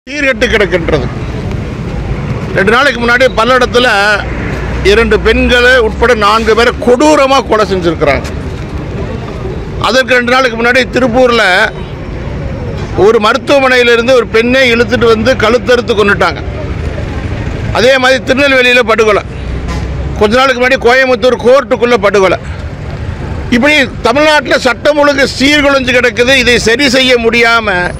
சீர்கெட்டு கிடக்கின்றது ரெண்டு நாளைக்கு முன்னாடி பல்லடத்தில் இரண்டு பெண்களை உட்பட நான்கு பேரை கொடூரமாக கொலை செஞ்சுருக்கிறாங்க அதற்கு ரெண்டு நாளைக்கு முன்னாடி திருப்பூரில் ஒரு மருத்துவமனையிலிருந்து ஒரு பெண்ணை இழுத்துட்டு வந்து கழுத்தறுத்து கொண்டுட்டாங்க அதே மாதிரி திருநெல்வேலியில் படுகொலை கொஞ்ச நாளுக்கு முன்னாடி கோயம்புத்தூர் கோர்ட்டுக்குள்ளே படுகொலை இப்படி தமிழ்நாட்டில் சட்டம் ஒழுங்கு சீர்குலைஞ்சு கிடக்குது இதை சரி செய்ய முடியாமல்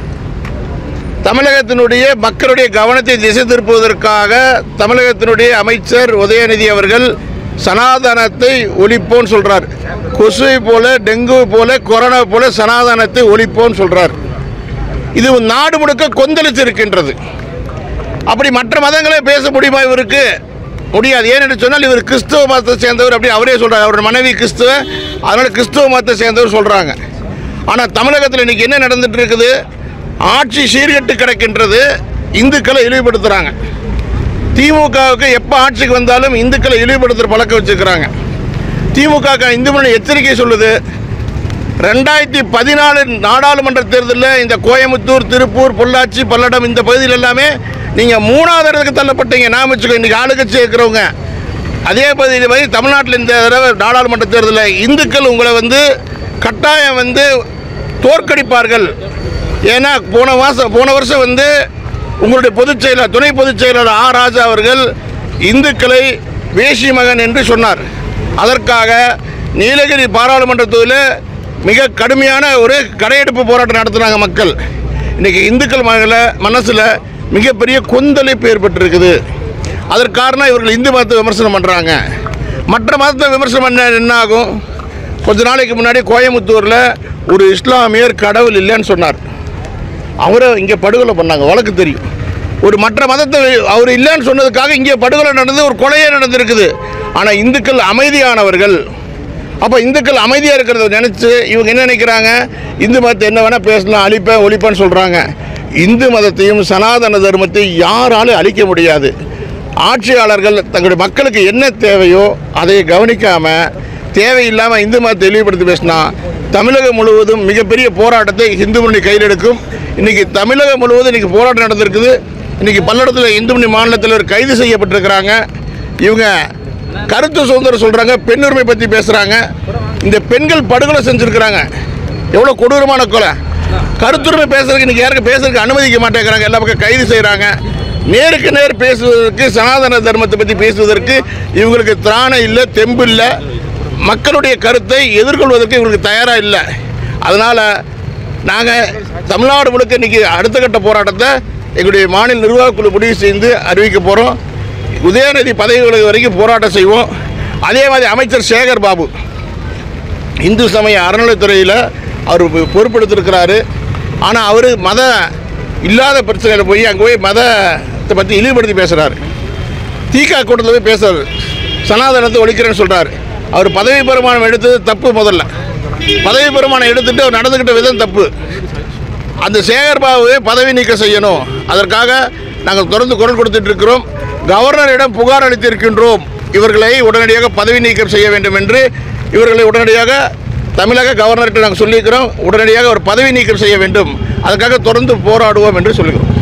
தமிழகத்தினுடைய மக்களுடைய கவனத்தை திசை திருப்புவதற்காக தமிழகத்தினுடைய அமைச்சர் உதயநிதி அவர்கள் சனாதனத்தை ஒழிப்போன்னு சொல்றார் கொசுவை போல டெங்கு போல கொரோனா போல சனாதனத்தை ஒழிப்போன்னு சொல்றார் இது நாடு முழுக்க கொந்தளிச்சு இருக்கின்றது அப்படி மற்ற மதங்களே பேச முடியுமா இவருக்கு முடியாது ஏனென்று சொன்னால் இவர் கிறிஸ்துவ மதத்தை சேர்ந்தவர் அப்படி அவரே சொல்றாரு அவரோட மனைவி கிறிஸ்துவ அதனால கிறிஸ்துவ மதத்தை சேர்ந்தவர் சொல்றாங்க ஆனால் தமிழகத்தில் இன்னைக்கு என்ன நடந்துட்டு இருக்குது ஆட்சி சீர்கெட்டு கிடக்கின்றது இந்துக்களை இழிவுபடுத்துறாங்க திமுகவுக்கு எப்போ ஆட்சிக்கு வந்தாலும் இந்துக்களை இழிவுபடுத்துகிற பழக்கம் வச்சுக்கிறாங்க திமுக இந்து முன்னணி எச்சரிக்கை சொல்லுது ரெண்டாயிரத்தி பதினாலு நாடாளுமன்ற தேர்தலில் இந்த கோயம்புத்தூர் திருப்பூர் பொள்ளாச்சி பல்லடம் இந்த பகுதியில் எல்லாமே நீங்கள் மூணாவது இடத்துக்கு தள்ளப்பட்டீங்க நான் வச்சுக்கோ இன்றைக்கி ஆளுங்கட்சி இருக்கிறவங்க அதே பகுதியில் போய் தமிழ்நாட்டில் இந்த தடவை நாடாளுமன்ற தேர்தலில் இந்துக்கள் உங்களை வந்து கட்டாயம் வந்து தோற்கடிப்பார்கள் ஏன்னா போன மாதம் போன வருஷம் வந்து உங்களுடைய பொதுச் செயலர் துணை பொதுச் செயலாளர் ஆ ராஜா அவர்கள் இந்துக்களை வேஷி மகன் என்று சொன்னார் அதற்காக நீலகிரி பாராளுமன்ற தொகுதியில் மிக கடுமையான ஒரு கடையெடுப்பு போராட்டம் நடத்துனாங்க மக்கள் இன்னைக்கு இந்துக்கள் மகள மனசில் மிகப்பெரிய கொந்தளிப்பு ஏற்பட்டிருக்குது அதற்கு காரணம் இவர்கள் இந்து மதத்தை விமர்சனம் பண்ணுறாங்க மற்ற மதத்தை விமர்சனம் பண்ண என்ன ஆகும் கொஞ்ச நாளைக்கு முன்னாடி கோயம்புத்தூரில் ஒரு இஸ்லாமியர் கடவுள் இல்லைன்னு சொன்னார் அவரை இங்கே படுகொலை பண்ணாங்க வழக்கு தெரியும் ஒரு மற்ற மதத்தை அவர் இல்லைன்னு சொன்னதுக்காக இங்கே படுகொலை நடந்து ஒரு கொலையே நடந்திருக்குது ஆனால் இந்துக்கள் அமைதியானவர்கள் அப்போ இந்துக்கள் அமைதியாக இருக்கிறத நினச்சி இவங்க என்ன நினைக்கிறாங்க இந்து மதத்தை என்ன வேணால் பேசலாம் அழிப்பேன் ஒழிப்பேன்னு சொல்கிறாங்க இந்து மதத்தையும் சனாதன தர்மத்தையும் யாராலும் அழிக்க முடியாது ஆட்சியாளர்கள் தங்களுடைய மக்களுக்கு என்ன தேவையோ அதை கவனிக்காமல் தேவையில்லாமல் இந்து மதத்தை இழிவுபடுத்தி பேசினா தமிழகம் முழுவதும் மிகப்பெரிய போராட்டத்தை இந்து முன்னணி கையில் எடுக்கும் இன்றைக்கி தமிழகம் முழுவதும் இன்றைக்கி போராட்டம் நடந்திருக்குது இன்றைக்கி பல்லடத்தில் இந்து முன்னணி மாநிலத்தில் ஒரு கைது செய்யப்பட்டிருக்கிறாங்க இவங்க கருத்து சுதந்திரம் சொல்கிறாங்க பெண் உரிமை பற்றி பேசுகிறாங்க இந்த பெண்கள் படுகொலை செஞ்சுருக்கிறாங்க எவ்வளோ கொடூரமான கொலை கருத்துரிமை பேசுறதுக்கு இன்றைக்கி யாருக்கும் பேசுறதுக்கு அனுமதிக்க மாட்டேங்கிறாங்க எல்லா பக்கம் கைது செய்கிறாங்க நேருக்கு நேர் பேசுவதற்கு சனாதன தர்மத்தை பற்றி பேசுவதற்கு இவங்களுக்கு திராணம் இல்லை தெம்பு இல்லை மக்களுடைய கருத்தை எதிர்கொள்வதற்கு இவங்களுக்கு தயாராக இல்லை அதனால் நாங்கள் தமிழ்நாடு முழுக்க இன்றைக்கி அடுத்த கட்ட போராட்டத்தை எங்களுடைய மாநில நிர்வாகக்குழு முடிவு செய்து அறிவிக்க போகிறோம் உதயநிதி பதவி விலகு வரைக்கும் போராட்டம் செய்வோம் அதே மாதிரி அமைச்சர் சேகர் பாபு இந்து சமய அறநிலைத்துறையில் அவர் பொ- பொறுப்பெடுத்திருக்கிறாரு ஆனால் அவர் மத இல்லாத பிரச்சனையில் போய் அங்கே போய் மதத்தை பற்றி இழிவுபடுத்தி பேசுகிறாரு தீகா கூட்டத்தில் போய் பேசுறாரு சனாதனத்தை ஒழிக்கிறேன்னு சொல்கிறாரு அவர் பதவி பெருமானம் எடுத்தது தப்பு முதல்ல பதவி பெருமானம் எடுத்துட்டு அவர் நடந்துக்கிட்ட விதம் தப்பு அந்த சேகர் பாபுவை பதவி நீக்கம் செய்யணும் அதற்காக நாங்கள் தொடர்ந்து குரல் கொடுத்துட்டு இருக்கிறோம் கவர்னரிடம் புகார் அளித்திருக்கின்றோம் இவர்களை உடனடியாக பதவி நீக்கம் செய்ய வேண்டும் என்று இவர்களை உடனடியாக தமிழக கவர்னர்கிட்ட நாங்கள் சொல்லியிருக்கிறோம் உடனடியாக ஒரு பதவி நீக்கம் செய்ய வேண்டும் அதுக்காக தொடர்ந்து போராடுவோம் என்று சொல்லுகிறோம்